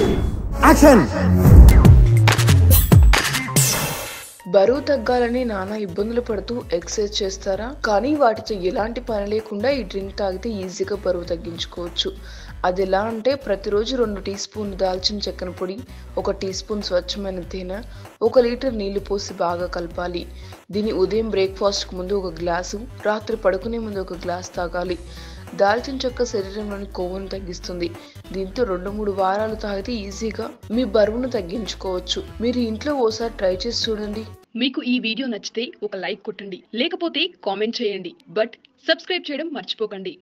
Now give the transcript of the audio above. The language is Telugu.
యాక్షన్ బరువు తగ్గాలని నానా ఇబ్బందులు పడుతూ ఎక్సర్సైజ్ చేస్తారా కానీ వాటితో ఎలాంటి పని లేకుండా ఈ డ్రింక్ తాగితే ఈజీగా బరువు తగ్గించుకోవచ్చు అది ఎలా అంటే ప్రతిరోజు రెండు టీ స్పూన్లు దాల్చిన చెక్కన పొడి ఒక టీ స్పూన్ స్వచ్ఛమైన తేనె ఒక లీటర్ నీళ్లు పోసి బాగా కలపాలి దీన్ని ఉదయం బ్రేక్ఫాస్ట్కి ముందు ఒక గ్లాసు రాత్రి పడుకునే ముందు ఒక గ్లాస్ తాగాలి దాల్చిన చెక్క శరీరంలోని కొవ్వును తగ్గిస్తుంది దీంతో రెండు మూడు వారాలు తాగితే ఈజీగా మీ బరువును తగ్గించుకోవచ్చు మీరు ఇంట్లో ఓసారి ట్రై చేసి చూడండి మీకు ఈ వీడియో నచ్చితే ఒక లైక్ కొట్టండి లేకపోతే కామెంట్ చేయండి బట్ సబ్స్క్రైబ్ చేయడం మర్చిపోకండి